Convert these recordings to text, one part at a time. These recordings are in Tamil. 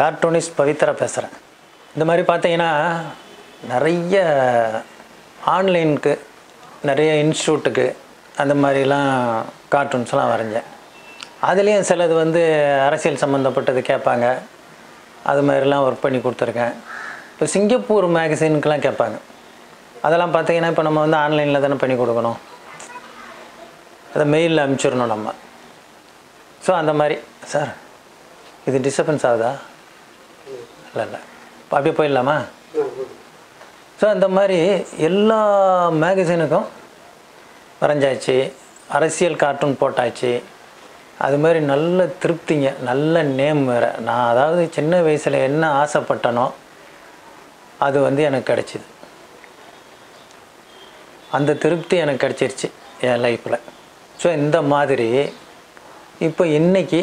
கார்ட்டூனிஸ்ட் பவித்ரா பேசுகிறேன் இந்த மாதிரி பார்த்தீங்கன்னா நிறைய ஆன்லைனுக்கு நிறைய இன்ஸ்டியூட்டுக்கு அந்த மாதிரிலாம் கார்ட்டூன்ஸ்லாம் வரைஞ்சேன் அதுலேயும் சிலது வந்து அரசியல் சம்மந்தப்பட்டது கேட்பாங்க அது மாதிரிலாம் ஒர்க் பண்ணி கொடுத்துருக்கேன் இப்போ சிங்கப்பூர் மேகசினுக்கெலாம் கேட்பாங்க அதெல்லாம் பார்த்தீங்கன்னா இப்போ நம்ம வந்து ஆன்லைனில் தானே பண்ணி கொடுக்கணும் அதை மெயிலில் அனுப்பிச்சிடணும் நம்ம ஸோ அந்த மாதிரி சார் இது டிஸ்டர்பன்ஸ் ஆகுதா இல்லை இல்லை இப்போ அப்படியே போயிடலாமா ஸோ அந்த மாதிரி எல்லா மேகசினுக்கும் வரைஞ்சாச்சு அரசியல் கார்ட்டூன் போட்டாச்சு அது மாதிரி நல்ல திருப்திங்க நல்ல நேம் வேறு நான் அதாவது சின்ன வயசில் என்ன ஆசைப்பட்டனோ அது வந்து எனக்கு கிடச்சிது அந்த திருப்தி எனக்கு கிடச்சிருச்சு என் லைஃப்பில் ஸோ இந்த மாதிரி இப்போ இன்னைக்கு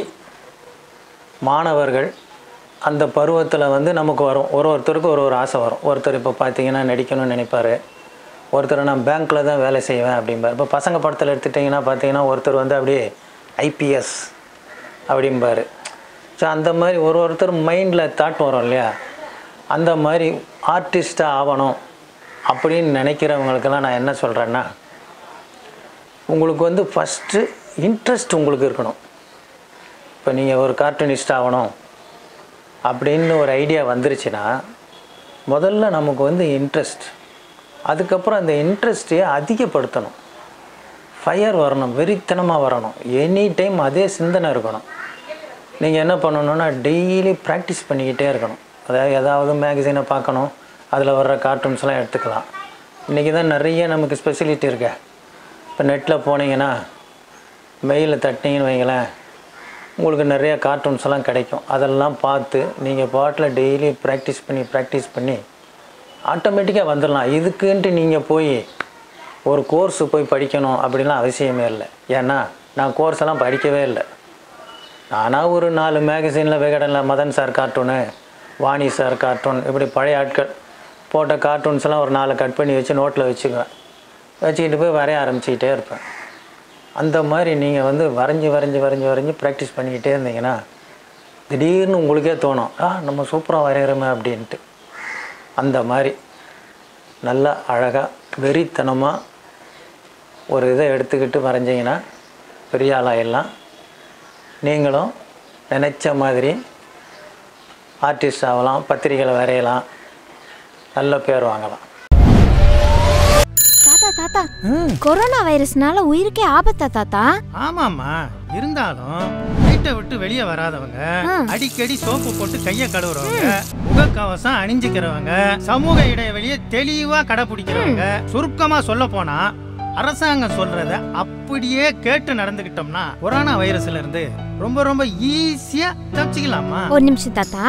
மாணவர்கள் அந்த பருவத்தில் வந்து நமக்கு வரும் ஒரு ஒருத்தருக்கு ஒரு ஒரு ஆசை வரும் ஒருத்தர் இப்போ பார்த்தீங்கன்னா நடிக்கணும்னு நினைப்பார் ஒருத்தர் நான் பேங்க்கில் தான் வேலை செய்வேன் அப்படிம்பார் இப்போ பசங்க படத்தில் எடுத்துட்டிங்கன்னா பார்த்தீங்கன்னா ஒருத்தர் வந்து அப்படியே ஐபிஎஸ் அப்படிம்பார் ஸோ அந்த மாதிரி ஒரு ஒருத்தர் மைண்டில் தாட் வரும் இல்லையா அந்த மாதிரி ஆர்டிஸ்ட்டாக ஆகணும் அப்படின்னு நினைக்கிறவங்களுக்கெல்லாம் நான் என்ன சொல்கிறேன்னா உங்களுக்கு வந்து ஃபஸ்ட்டு இன்ட்ரெஸ்ட் உங்களுக்கு இருக்கணும் இப்போ நீங்கள் ஒரு கார்ட்டூனிஸ்ட் ஆகணும் அப்படின்னு ஒரு ஐடியா வந்துருச்சுன்னா முதல்ல நமக்கு வந்து இன்ட்ரெஸ்ட் அதுக்கப்புறம் அந்த இன்ட்ரெஸ்ட்டையே அதிகப்படுத்தணும் ஃபயர் வரணும் வெறித்தனமாக வரணும் எனி டைம் அதே சிந்தனை இருக்கணும் நீங்கள் என்ன பண்ணணும்னா டெய்லி ப்ராக்டிஸ் பண்ணிக்கிட்டே இருக்கணும் அதாவது ஏதாவது மேகசினை பார்க்கணும் அதில் வர்ற கார்ட்டூன்ஸ்லாம் எடுத்துக்கலாம் இன்றைக்கி தான் நிறைய நமக்கு ஸ்பெசிலிட்டி இருக்கே இப்போ நெட்டில் போனீங்கன்னா மெயிலில் தட்டினீங்கன்னு வைங்களேன் உங்களுக்கு நிறைய கார்ட்டூன்ஸ் எல்லாம் கிடைக்கும் அதெல்லாம் பார்த்து நீங்கள் பாட்டில் டெய்லி ப்ராக்டிஸ் பண்ணி ப்ராக்டிஸ் பண்ணி ஆட்டோமேட்டிக்காக வந்துடலாம் இதுக்குன்ட்டு நீங்கள் போய் ஒரு கோர்ஸு போய் படிக்கணும் அப்படிலாம் அவசியமே இல்லை ஏன்னா நான் கோர்ஸ் எல்லாம் படிக்கவே இல்லை நானாக ஒரு நாலு மேகசினில் விகடனில் Madan sir cartoon Vani sir cartoon இப்படி பழைய ஆட்கள் போட்ட கார்ட்டூன்ஸ்லாம் ஒரு நாலு கட் பண்ணி வச்சு நோட்டில் வச்சுக்குவேன் வச்சுக்கிட்டு போய் வரைய ஆரம்பிச்சுக்கிட்டே இருப்பேன் அந்த மாதிரி நீங்கள் வந்து வரைஞ்சி வரைஞ்சி வரைஞ்சி வரைஞ்சி ப்ராக்டிஸ் பண்ணிக்கிட்டே இருந்தீங்கன்னா திடீர்னு உங்களுக்கே தோணும் ஆ நம்ம சூப்பராக வரைகிறோமே அப்படின்ட்டு அந்த மாதிரி நல்லா அழகாக வெறித்தனமாக ஒரு இதை எடுத்துக்கிட்டு வரைஞ்சிங்கன்னா பெரிய ஆளாயிடலாம் நீங்களும் நினச்ச மாதிரி ஆர்டிஸ்ட் ஆகலாம் பத்திரிகையில் வரையலாம் நல்ல பேர் வாங்கலாம் தாத்தா தாத்தா கொரோனா வைரஸ்னால உயிருக்கே ஆபத்தா தாத்தா ஆமாம்மா இருந்தாலும் வீட்டை விட்டு வெளியே வராதவங்க அடிக்கடி சோப்பு போட்டு கைய கழுவுறவங்க முகக்கவசம் அணிஞ்சுக்கிறவங்க சமூக இடைவெளியை தெளிவா கடைபிடிக்கிறவங்க சுருக்கமா சொல்ல போனா அரசாங்கம் சொல்றத அப்படியே கேட்டு நடந்துக்கிட்டோம்னா கொரோனா வைரஸ்ல இருந்து ரொம்ப ரொம்ப ஈஸியா தப்பிச்சுக்கலாமா ஒரு நிமிஷம் தாத்தா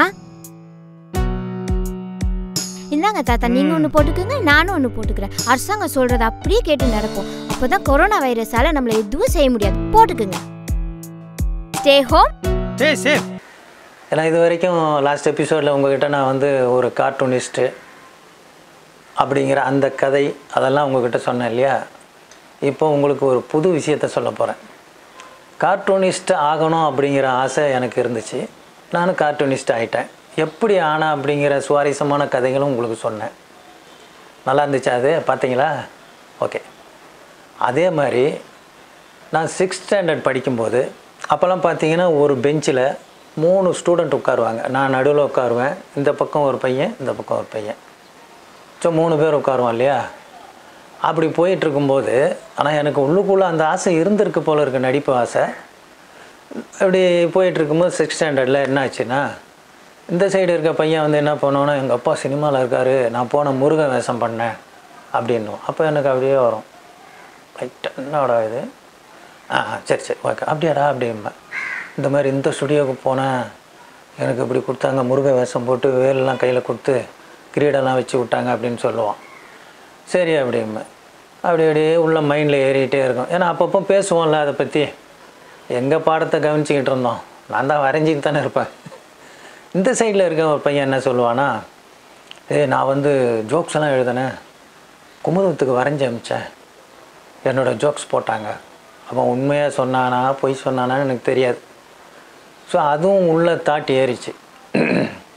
இந்தாங்க தாத்தா நீங்க ஒண்ணு போட்டுக்கோங்க நானும் ஒண்ணு போட்டுக்கிறேன் அரசாங்கம் சொல்றத அப்படியே கேட்டு நடப்போம் அப்பதான் கொரோனா வைரஸால நம்மள எதுவும் செய்ய முடியாது போட்டுக்குங்க ஸ்டே ஹோம் சே சேஃப் ஏன்னா இது வரைக்கும் லாஸ்ட் எபிசோடில் உங்ககிட்ட நான் வந்து ஒரு கார்ட்டூனிஸ்ட்டு அப்படிங்கிற அந்த கதை அதெல்லாம் உங்ககிட்ட சொன்னேன் இல்லையா இப்போ உங்களுக்கு ஒரு புது விஷயத்த சொல்ல போகிறேன் கார்ட்டூனிஸ்ட் ஆகணும் அப்படிங்கிற ஆசை எனக்கு இருந்துச்சு நானும் கார்ட்டூனிஸ்ட் ஆகிட்டேன் எப்படி ஆனா அப்படிங்கிற சுவாரஸ்யமான கதைகளும் உங்களுக்கு சொன்னேன் நல்லா இருந்துச்சா அது பார்த்தீங்களா ஓகே அதே மாதிரி நான் சிக்ஸ்த் ஸ்டாண்டர்ட் படிக்கும்போது அப்போல்லாம் பார்த்தீங்கன்னா ஒரு பெஞ்சில் மூணு ஸ்டூடெண்ட் உட்காருவாங்க நான் நடுவில் உட்காருவேன் இந்த பக்கம் ஒரு பையன் இந்த பக்கம் ஒரு பையன் ஸோ மூணு பேர் உட்காருவோம் இல்லையா அப்படி போயிட்டு இருக்கும்போது ஆனால் எனக்கு உள்ளுக்குள்ளே அந்த ஆசை இருந்திருக்கு போல இருக்கு நடிப்பு ஆசை அப்படி போயிட்டு இருக்கும்போது சிக்ஸ் ஸ்டாண்டர்டில் என்ன ஆச்சுன்னா இந்த சைடு இருக்க பையன் வந்து என்ன பண்ணுவோன்னா எங்கள் அப்பா சினிமாவில் இருக்காரு நான் போன முருக வேஷம் பண்ணேன் அப்படின்னும் அப்போ எனக்கு அப்படியே வரும் லைட்டாக என்னடா இது ஆ சரி சரி ஓகே அப்படியாடா அப்படிம்பேன் இந்த மாதிரி இந்த ஸ்டுடியோவுக்கு போனேன் எனக்கு இப்படி கொடுத்தாங்க முருக வேஷம் போட்டு வேலெல்லாம் கையில் கொடுத்து கிரீடெல்லாம் வச்சு விட்டாங்க அப்படின்னு சொல்லுவான் சரி அப்படிம்பேன் அப்படி அப்படியே உள்ள மைண்டில் ஏறிக்கிட்டே இருக்கும் ஏன்னா அப்பப்போ பேசுவோம்ல அதை பற்றி எங்கள் பாடத்தை கவனிச்சிக்கிட்டு இருந்தோம் நான் தான் வரைஞ்சிக்கிட்டு தானே இருப்பேன் இந்த சைடில் இருக்க ஒரு பையன் என்ன சொல்லுவானா ஏய் நான் வந்து ஜோக்ஸ் எல்லாம் எழுதினேன் குமுதத்துக்கு வரைஞ்சி அமிச்சேன் என்னோடய ஜோக்ஸ் போட்டாங்க அவன் உண்மையாக சொன்னானா பொய் சொன்னானான்னு எனக்கு தெரியாது ஸோ அதுவும் உள்ள தாட்டி ஏறிச்சு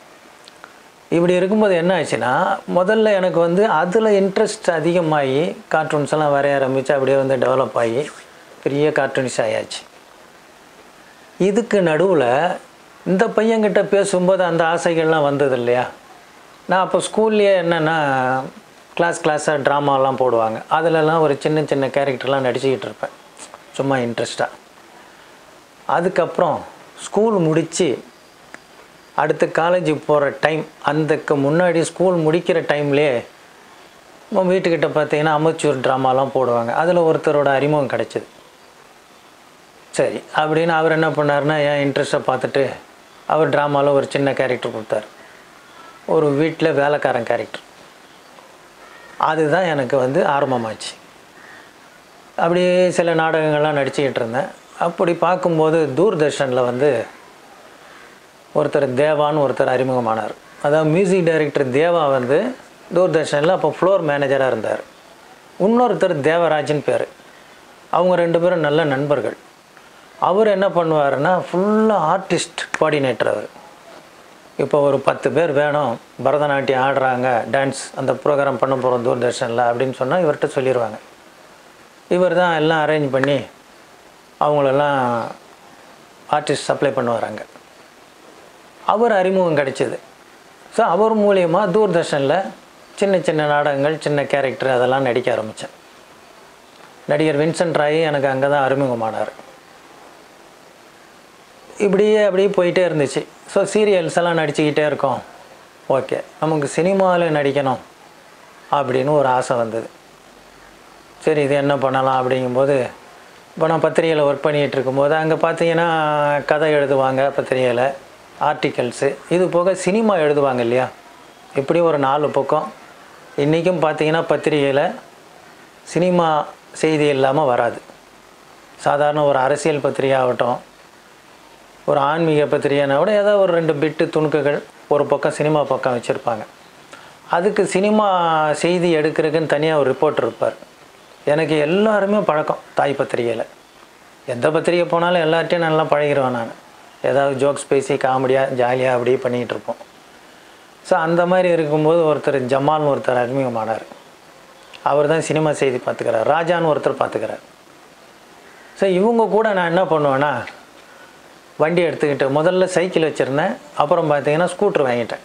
இப்படி இருக்கும்போது என்ன ஆச்சுன்னா முதல்ல எனக்கு வந்து அதில் இன்ட்ரெஸ்ட் அதிகமாகி கார்ட்டூன்ஸ் எல்லாம் வரைய ஆரம்பித்து அப்படியே வந்து டெவலப் ஆகி பெரிய கார்ட்டூனிஸ்ட் ஆயாச்சு இதுக்கு நடுவில் இந்த பையன்கிட்ட பேசும்போது அந்த ஆசைகள்லாம் வந்தது இல்லையா நான் அப்போ ஸ்கூல்லேயே என்னென்னா கிளாஸ் கிளாஸாக ட்ராமாலாம் போடுவாங்க அதிலெல்லாம் ஒரு சின்ன சின்ன கேரக்டர்லாம் நடிச்சுக்கிட்டு இருப்பேன் சும்மா இன்ட்ரெஸ்ட்டாக அதுக்கப்புறம் ஸ்கூல் முடித்து அடுத்து காலேஜ் போகிற டைம் அதுக்கு முன்னாடி ஸ்கூல் முடிக்கிற டைம்லேயே வீட்டுக்கிட்ட பார்த்தீங்கன்னா அமச்சூர் ட்ராமாலாம் போடுவாங்க அதில் ஒருத்தரோட அறிமுகம் கிடச்சிது சரி அப்படின்னு அவர் என்ன பண்ணாருன்னா என் இன்ட்ரெஸ்ட்டை பார்த்துட்டு அவர் ட்ராமாவில் ஒரு சின்ன கேரக்டர் கொடுத்தாரு ஒரு வீட்டில் வேலைக்காரன் கேரக்டர் அதுதான் எனக்கு வந்து ஆரம்பமாச்சு அப்படியே சில நாடகங்கள்லாம் நடிச்சுக்கிட்டு இருந்தேன் அப்படி பார்க்கும்போது தூர்தர்ஷனில் வந்து ஒருத்தர் தேவான்னு ஒருத்தர் அறிமுகமானார் அதாவது மியூசிக் டைரக்டர் தேவா வந்து தூர்தர்ஷனில் அப்போ ஃப்ளோர் மேனேஜராக இருந்தார் இன்னொருத்தர் தேவராஜன் பேர் அவங்க ரெண்டு பேரும் நல்ல நண்பர்கள் அவர் என்ன பண்ணுவாருன்னா ஃபுல்லாக ஆர்டிஸ்ட் கோஆர்டினேட்டர் அவர் இப்போ ஒரு பத்து பேர் வேணும் பரதநாட்டியம் ஆடுறாங்க டான்ஸ் அந்த ப்ரோக்ராம் பண்ண போகிறோம் தூர்தர்ஷனில் அப்படின்னு சொன்னால் இவர்கிட்ட சொல்லிடுவாங்க இவர் தான் எல்லாம் அரேஞ்ச் பண்ணி அவங்களெல்லாம் ஆர்டிஸ்ட் சப்ளை பண்ணுவாராங்க அவர் அறிமுகம் கிடைச்சிது ஸோ அவர் மூலியமாக தூர்தர்ஷனில் சின்ன சின்ன நாடகங்கள் சின்ன கேரக்டர் அதெல்லாம் நடிக்க ஆரம்பித்தேன் நடிகர் வின்சென்ட் ராய் எனக்கு அங்கே தான் அறிமுகமானார் இப்படியே அப்படியே போயிட்டே இருந்துச்சு ஸோ சீரியல்ஸ் எல்லாம் நடிச்சுக்கிட்டே இருக்கோம் ஓகே நமக்கு சினிமாவில் நடிக்கணும் அப்படின்னு ஒரு ஆசை வந்தது சரி இது என்ன பண்ணலாம் அப்படிங்கும்போது இப்போ நான் பத்திரிகையில் ஒர்க் பண்ணிகிட்டு இருக்கும்போது அங்கே பார்த்தீங்கன்னா கதை எழுதுவாங்க பத்திரிகையில் ஆர்டிகல்ஸு இது போக சினிமா எழுதுவாங்க இல்லையா இப்படி ஒரு நாலு பக்கம் இன்றைக்கும் பார்த்தீங்கன்னா பத்திரிகையில் சினிமா செய்தி இல்லாமல் வராது சாதாரண ஒரு அரசியல் பத்திரிகை ஆகட்டும் ஒரு ஆன்மீக பத்திரிகைனா கூட ஏதோ ஒரு ரெண்டு பிட்டு துணுக்குகள் ஒரு பக்கம் சினிமா பக்கம் வச்சுருப்பாங்க அதுக்கு சினிமா செய்தி எடுக்கிறதுக்குன்னு தனியாக ஒரு ரிப்போர்ட்டர் இருப்பார் எனக்கு எல்லாருமே பழக்கம் தாய் பத்திரிகையில் எந்த பத்திரிகை போனாலும் எல்லார்ட்டையும் நல்லா பழகிடுவேன் நான் ஏதாவது ஜோக்ஸ் பேசி காமெடியாக ஜாலியாக அப்படியே பண்ணிகிட்டு இருப்போம் ஸோ அந்த மாதிரி இருக்கும்போது ஒருத்தர் ஜமால்னு ஒருத்தர் அறிமுகமானார் அவர் தான் சினிமா செய்தி பார்த்துக்கிறார் ராஜான்னு ஒருத்தர் பார்த்துக்கிறார் ஸோ இவங்க கூட நான் என்ன பண்ணுவேன்னா வண்டி எடுத்துக்கிட்டு முதல்ல சைக்கிள் வச்சுருந்தேன் அப்புறம் பார்த்தீங்கன்னா ஸ்கூட்ரு வாங்கிட்டேன்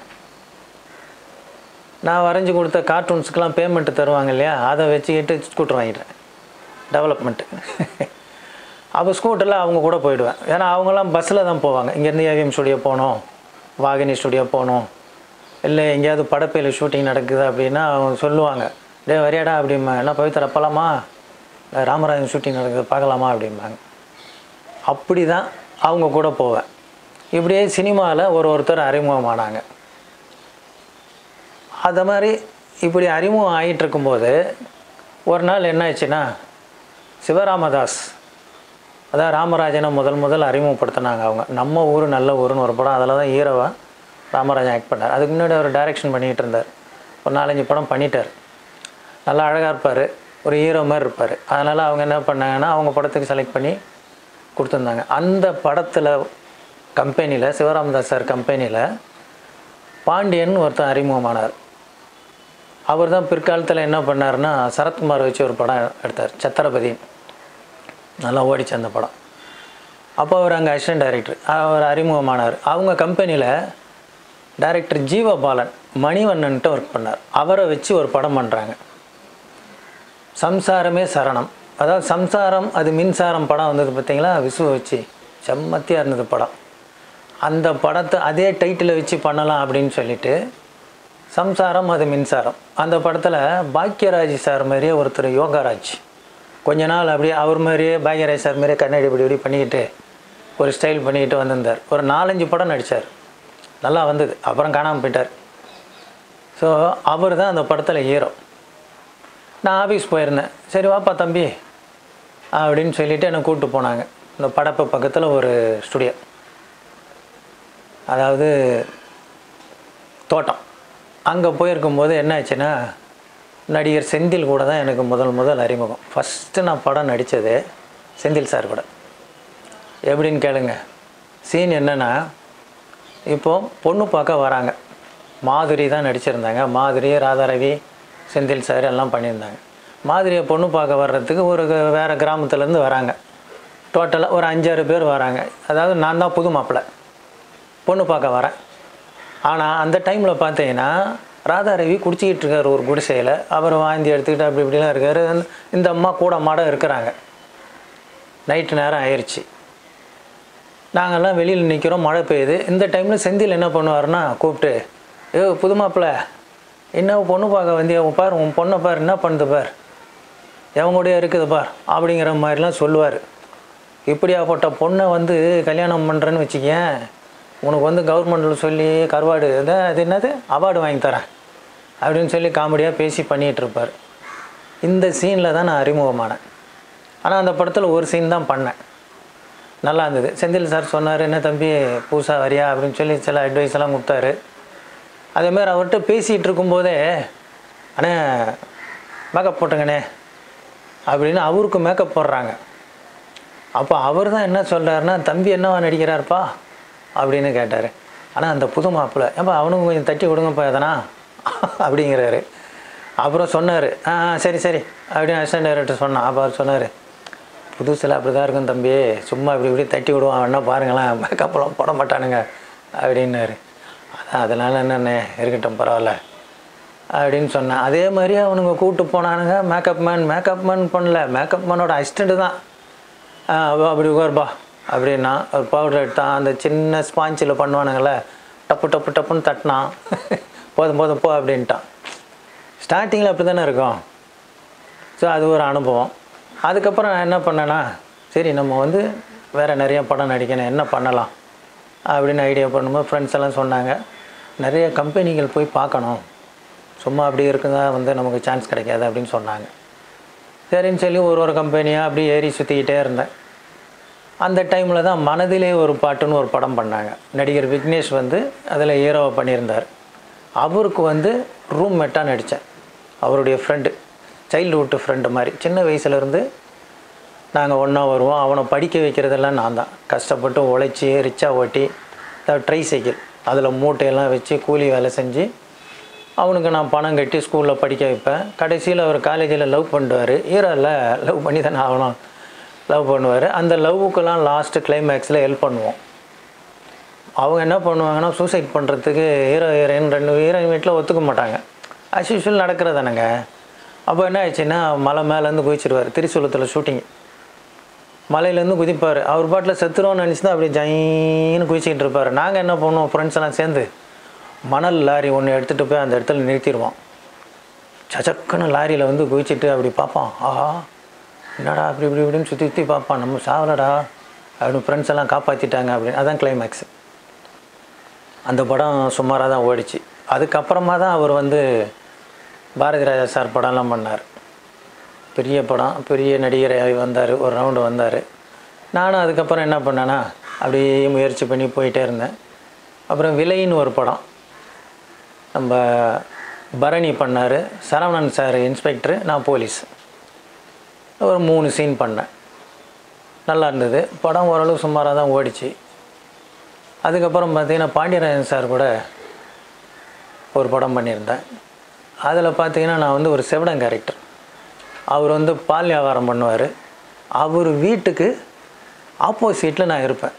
நான் வரைஞ்சி கொடுத்த கார்ட்டூன்ஸுக்கெலாம் பேமெண்ட்டு தருவாங்க இல்லையா அதை வச்சுக்கிட்டு ஸ்கூட்டர் வாங்கிட்டேன் டெவலப்மெண்ட்டு அப்போ ஸ்கூட்டரில் அவங்க கூட போயிடுவேன் ஏன்னா அவங்களாம் பஸ்ஸில் தான் போவாங்க இங்கேருந்து ஏவிஎம் ஸ்டுடியோ போகணும் வாகினி ஸ்டுடியோ போகணும் இல்லை எங்கேயாவது படப்பையில் ஷூட்டிங் நடக்குது அப்படின்னா அவங்க சொல்லுவாங்க டே வரியாடா அப்படிம்பா என்ன பவித்ரா போகலாமா ராமராஜன் ஷூட்டிங் நடக்குது பார்க்கலாமா அப்படிம்பாங்க அப்படி தான் அவங்க கூட போவேன் இப்படியே சினிமாவில் ஒரு ஒருத்தர் அறிமுகமானாங்க அது மாதிரி இப்படி அறிமுகம் ஆகிட்டு இருக்கும்போது ஒரு நாள் என்ன ஆச்சுன்னா சிவராமதாஸ் அதான் ராமராஜனை முதல் முதல் அறிமுகப்படுத்தினாங்க அவங்க நம்ம ஊர் நல்ல ஊருன்னு ஒரு படம் அதில் தான் ஹீரோவா ராமராஜன் ஆக்ட் பண்ணார் அதுக்கு முன்னாடி அவர் டைரக்ஷன் பண்ணிகிட்டு இருந்தார் ஒரு நாலஞ்சு படம் பண்ணிட்டார் நல்லா அழகாக இருப்பார் ஒரு ஹீரோ மாதிரி இருப்பார் அதனால் அவங்க என்ன பண்ணாங்கன்னா அவங்க படத்துக்கு செலக்ட் பண்ணி கொடுத்துருந்தாங்க அந்த படத்தில் கம்பெனியில் சிவராமதாஸ் சார் கம்பெனியில் பாண்டியன் ஒருத்தன் அறிமுகமானார் அவர் தான் பிற்காலத்தில் என்ன பண்ணாருன்னா சரத்குமார் வச்சு ஒரு படம் எடுத்தார் சத்திரபதி நல்லா ஓடிச்சு அந்த படம் அப்போ அவர் அங்கே அசிஸ்டன்ட் டைரக்டர் அவர் அறிமுகமானார் அவங்க கம்பெனியில் டைரக்டர் ஜீவபாலன் மணிவண்ணன்ட்டு ஒர்க் பண்ணார் அவரை வச்சு ஒரு படம் பண்ணுறாங்க சம்சாரமே சரணம் அதாவது சம்சாரம் அது மின்சாரம் படம் வந்தது பார்த்தீங்களா விசுவை வச்சு செம்மத்தியாக இருந்தது படம் அந்த படத்தை அதே டைட்டிலை வச்சு பண்ணலாம் அப்படின்னு சொல்லிட்டு சம்சாரம் அது மின்சாரம் அந்த படத்தில் பாக்யராஜ் சார் மாதிரியே ஒருத்தர் யோகாராஜ் கொஞ்ச நாள் அப்படியே அவர் மாதிரியே பாக்யராஜ் சார் மாதிரியே கண்ணாடி இப்படி இப்படி பண்ணிக்கிட்டு ஒரு ஸ்டைல் பண்ணிக்கிட்டு வந்திருந்தார் ஒரு நாலஞ்சு படம் நடித்தார் நல்லா வந்தது அப்புறம் காணாமல் போயிட்டார் ஸோ அவர் தான் அந்த படத்தில் ஹீரோ நான் ஆஃபீஸ் போயிருந்தேன் சரி வாப்பா தம்பி அப்படின்னு சொல்லிவிட்டு என்னை கூப்பிட்டு போனாங்க இந்த படப்பு பக்கத்தில் ஒரு ஸ்டுடியோ அதாவது தோட்டம் அங்கே போயிருக்கும்போது என்ன ஆச்சுன்னா நடிகர் செந்தில் கூட தான் எனக்கு முதல் முதல் அறிமுகம் ஃபஸ்ட்டு நான் படம் நடித்தது செந்தில் சார் கூட எப்படின்னு கேளுங்க சீன் என்னென்னா இப்போ பொண்ணு பார்க்க வராங்க மாதுரி தான் நடிச்சிருந்தாங்க மாதுரி ராதாரவி செந்தில் சார் எல்லாம் பண்ணியிருந்தாங்க மாதிரியை பொண்ணு பார்க்க வர்றதுக்கு ஒரு க- வேறு கிராமத்துலேருந்து வராங்க டோட்டலாக ஒரு அஞ்சாறு பேர் வராங்க அதாவது நான் தான் புது மாப்பிள்ளை பொண்ணு பார்க்க வரேன் ஆனால் அந்த டைமில் பார்த்தீங்கன்னா ராதாரவி குடிச்சிக்கிட்டு இருக்கார் ஒரு குடிசையில் அவர் வாந்தி எடுத்துக்கிட்டு அப்படி இப்படிலாம் இருக்கார் இந்த அம்மா கூட மாட இருக்கிறாங்க நைட்டு நேரம் ஆயிடுச்சு நாங்கள்லாம் வெளியில் நிற்கிறோம் மழை பெய்யுது இந்த டைமில் செந்தில் என்ன பண்ணுவாருன்னா கூப்பிட்டு ஏ புது மாப்பிள்ளை என்ன பொண்ணு பார்க்க வந்தியா உன் பார் உன் பொண்ணை பார் என்ன பண்ணுது பார் எவன் கூடயே இருக்குது பார் அப்படிங்கிற மாதிரிலாம் சொல்லுவார் இப்படியாப்பட்ட பொண்ணை வந்து கல்யாணம் பண்ணுறேன்னு வச்சுக்கேன் உனக்கு வந்து கவர்மெண்ட்டில் சொல்லி கருவாடு இது அது என்னது அவார்டு வாங்கி தரேன் அப்படின்னு சொல்லி காமெடியாக பேசி பண்ணிகிட்டு இருப்பார் இந்த சீனில் தான் நான் அறிமுகமானேன் ஆனால் அந்த படத்தில் ஒரு சீன் தான் பண்ணேன் நல்லா இருந்தது செந்தில் சார் சொன்னார் என்ன தம்பி புதுசாக வரியா அப்படின்னு சொல்லி சில அட்வைஸ் எல்லாம் கொடுத்தாரு அதேமாதிரி அவர்கிட்ட பேசிகிட்டு இருக்கும்போதே அண்ணே மேக்கப் போட்டுங்கண்ணே அப்படின்னு அவருக்கு மேக்கப் போடுறாங்க அப்போ அவர் தான் என்ன சொல்கிறாருன்னா தம்பி என்னவா நடிக்கிறாருப்பா அப்படின்னு கேட்டார் ஆனால் அந்த புது மாப்பிள்ளை ஏப்பா அவனுக்கு கொஞ்சம் தட்டி கொடுங்கப்பா எதனா அப்படிங்கிறாரு அப்புறம் சொன்னார் ஆ ஆ, சரி சரி அப்படின்னு அசிஸ்டன்ட் டைரக்டர் சொன்னான் அப்போ அவர் சொன்னார் புதுசில் அப்படி தான் இருக்கும் தம்பி சும்மா இப்படி இப்படி தட்டி விடுவான் வேணா பாருங்களேன் மேக்கப்லாம் போட மாட்டானுங்க அப்படின்னாரு அதான் அதனால் என்னண்ணே இருக்கட்டும் பரவாயில்ல அப்படின்னு சொன்னேன் அதே மாதிரி அவனுங்க கூப்பிட்டு போனானுங்க மேக்கப் மேன் மேக்கப் மேன் பண்ணல மேக்கப் மேனோட அசிஸ்டண்ட்டு தான் ஆ, அவ அப்படி உட்காருப்பா அப்படின்னா ஒரு பவுடர் எடுத்தான் அந்த சின்ன ஸ்பாஞ்சில் பண்ணுவானுங்களே டப்பு டப்பு டப்புன்னு தட்டினான் போதும் போதும் போ அப்படின்ட்டான் ஸ்டார்டிங்கில் அப்படி தானே இருக்கும் ஸோ அது ஒரு அனுபவம் அதுக்கப்புறம் நான் என்ன பண்ணேன்னா சரி நம்ம வந்து வேறு நிறைய படம் நடிக்கணும் என்ன பண்ணலாம் அப்படின்னு ஐடியா பண்ணும்போது ஃப்ரெண்ட்ஸ் எல்லாம் சொன்னாங்க நிறைய கம்பெனிகள் போய் பார்க்கணும் சும்மா அப்படி இருக்குதா வந்து நமக்கு சான்ஸ் கிடைக்காது அப்படின்னு சொன்னாங்க சரின்னு சொல்லி ஒரு ஒரு கம்பெனியாக அப்படி ஏறி சுற்றிக்கிட்டே இருந்தேன் அந்த டைமில் தான் மனதிலே ஒரு பாட்டுன்னு ஒரு படம் பண்ணாங்க நடிகர் விக்னேஷ் வந்து அதில் ஹீரோவை பண்ணியிருந்தார் அவருக்கு வந்து ரூம் மெட்டாக நடித்தேன் அவருடைய ஃப்ரெண்டு சைல்டுஹுட் ஃப்ரெண்டு மாதிரி சின்ன வயசுலேருந்து நாங்கள் ஒன்றா வருவோம் அவனை படிக்க வைக்கிறதெல்லாம் நான் தான் கஷ்டப்பட்டு உழைச்சி ரிச்சாக ஓட்டி ட்ரை சைக்கிள் அதில் மூட்டையெல்லாம் வச்சு கூலி வேலை செஞ்சு அவனுக்கு நான் பணம் கட்டி ஸ்கூலில் படிக்க வைப்பேன் கடைசியில் அவர் காலேஜில் லவ் பண்ணுவார் ஹீரோவில் லவ் பண்ணி தானே ஆகணும் லவ் பண்ணுவார் அந்த லவ்வுக்கெல்லாம் லாஸ்ட்டு கிளைமேக்ஸில் ஹெல்ப் பண்ணுவோம் அவங்க என்ன பண்ணுவாங்கன்னா சூசைட் பண்ணுறதுக்கு ஹீரோ ஹீரோயின் ரெண்டு ஹீரோயின் வீட்டில் ஒத்துக்க மாட்டாங்க as usual நடக்கிறதானங்க அப்போ என்ன ஆயிடுச்சுன்னா மலை மேலேருந்து குதிச்சிருவார் திரிசூலத்தில் ஷூட்டிங் மலையிலேருந்து குதிப்பார் அவர் பாட்டில் செத்துருவோம்னு நினச்சி தான் அப்படியே ஜைன்னு குதிச்சிக்கிட்டு இருப்பார் நாங்கள் என்ன பண்ணுவோம் ஃப்ரெண்ட்ஸ் எல்லாம் சேர்ந்து மணல் லாரி ஒன்று எடுத்துகிட்டு போய் அந்த இடத்துல நிறுத்திடுவோம் சச்சக்குன்னு லாரியில் வந்து குதிச்சிட்டு அப்படி பார்ப்பான் ஆஹா என்னடா அப்படி இப்படி இப்படின்னு சுற்றி சுற்றி பார்ப்பான் நம்ம சாவலடா அப்படின்னு ஃப்ரெண்ட்ஸ் எல்லாம் காப்பாற்றிட்டாங்க அப்படின்னு அதான் கிளைமேக்ஸ் அந்த படம் சுமாராக தான் ஓடிச்சு அதுக்கப்புறமா தான் அவர் வந்து பாரதி ராஜா சார் படம்லாம் பண்ணார் பெரிய படம் பெரிய நடிகராகி வந்தார் ஒரு ரவுண்டு வந்தார் நானும் அதுக்கப்புறம் என்ன பண்ணேன்னா அப்படியே முயற்சி பண்ணி போயிட்டே இருந்தேன் அப்புறம் விலைன்னு ஒரு படம் நம்ம பரணி பண்ணார் சரவணன் சார் இன்ஸ்பெக்டரு நான் போலீஸ் ஒரு மூணு சீன் பண்ணேன் நல்லா இருந்தது படம் ஓரளவு சுமாராக தான் ஓடிச்சு அதுக்கப்புறம் பார்த்தீங்கன்னா பாண்டியராஜன் சார் கூட ஒரு படம் பண்ணியிருந்தேன் அதில் பார்த்தீங்கன்னா நான் வந்து ஒரு செவடன் கேரக்டர் அவர் வந்து பால் வியாபாரம் பண்ணுவார் அவர் வீட்டுக்கு ஆப்போசிட்டில் நான் இருப்பேன்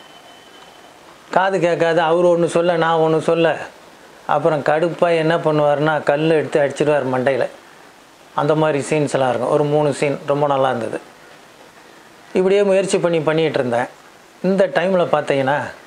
காது கேட்காது அவர் ஒன்று சொல்ல நான் ஒன்று சொல்ல அப்புறம் கடுப்பாக என்ன பண்ணுவார்னா கல் எடுத்து அடிச்சிடுவார் மண்டையில் அந்த மாதிரி சீன்ஸ் எல்லாம் இருக்கும் ஒரு மூணு சீன் ரொம்ப நல்லா இருந்தது இப்படியே முயற்சி பண்ணி பண்ணிகிட்டு இருந்தேன் இந்த டைமில் பார்த்தீங்கன்னா